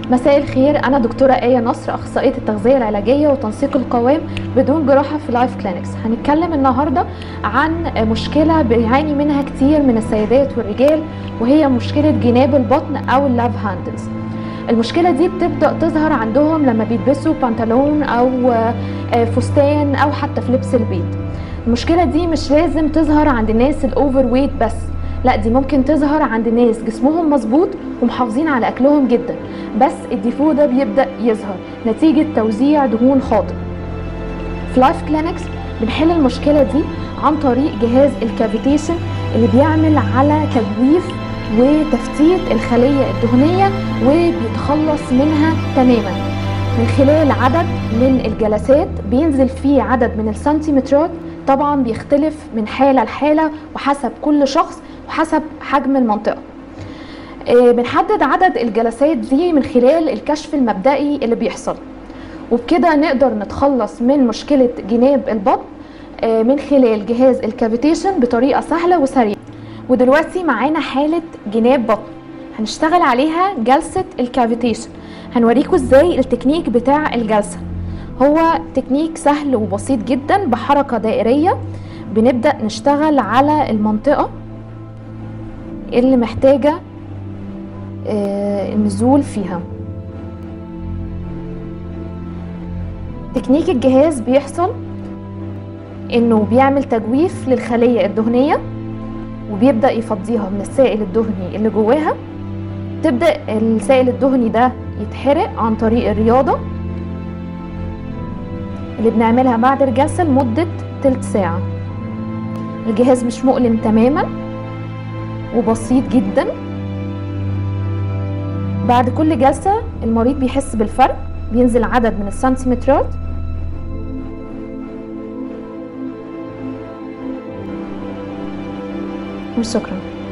مساء الخير أنا دكتورة آية نصر أخصائية التغذية العلاجية وتنسيق القوام بدون جراحة في لايف كلينكس هنتكلم النهاردة عن مشكلة بيعاني منها كتير من السيدات والرجال وهي مشكلة جناب البطن أو اللاف هاندلز المشكلة دي بتبدأ تظهر عندهم لما بيلبسوا بنطلون أو فستان أو حتى في لبس البيت المشكلة دي مش لازم تظهر عند الناس الأوفر ويت بس لا دي ممكن تظهر عند ناس جسمهم مظبوط ومحافظين على اكلهم جدا بس الديفو ده بيبدا يظهر نتيجه توزيع دهون خاطئ في لايف كلينكس بنحل المشكله دي عن طريق جهاز الكافيتيشن اللي بيعمل على تجويف وتفتيت الخليه الدهنيه وبيتخلص منها تماما من خلال عدد من الجلسات بينزل فيه عدد من السنتيمترات طبعا بيختلف من حاله لحاله وحسب كل شخص وحسب حجم المنطقه بنحدد عدد الجلسات دي من خلال الكشف المبدئي اللي بيحصل وبكده نقدر نتخلص من مشكله جناب البطن من خلال جهاز الكافيتيشن بطريقه سهله وسريعه ودلوقتي معانا حاله جناب بطن هنشتغل عليها جلسه الكافيتيشن هنوريكم ازاي التكنيك بتاع الجلسه هو تكنيك سهل وبسيط جدا بحركه دائريه بنبدا نشتغل على المنطقه اللي محتاجه النزول فيها تكنيك الجهاز بيحصل انه بيعمل تجويف للخلية الدهنية وبيبدأ يفضيها من السائل الدهني اللي جواها تبدأ السائل الدهني ده يتحرق عن طريق الرياضة اللي بنعملها بعد الجلسة لمدة تلت ساعة الجهاز مش مؤلم تماما وبسيط جدا بعد كل جلسة المريض بيحس بالفرق بينزل عدد من السنتيمترات وشكرا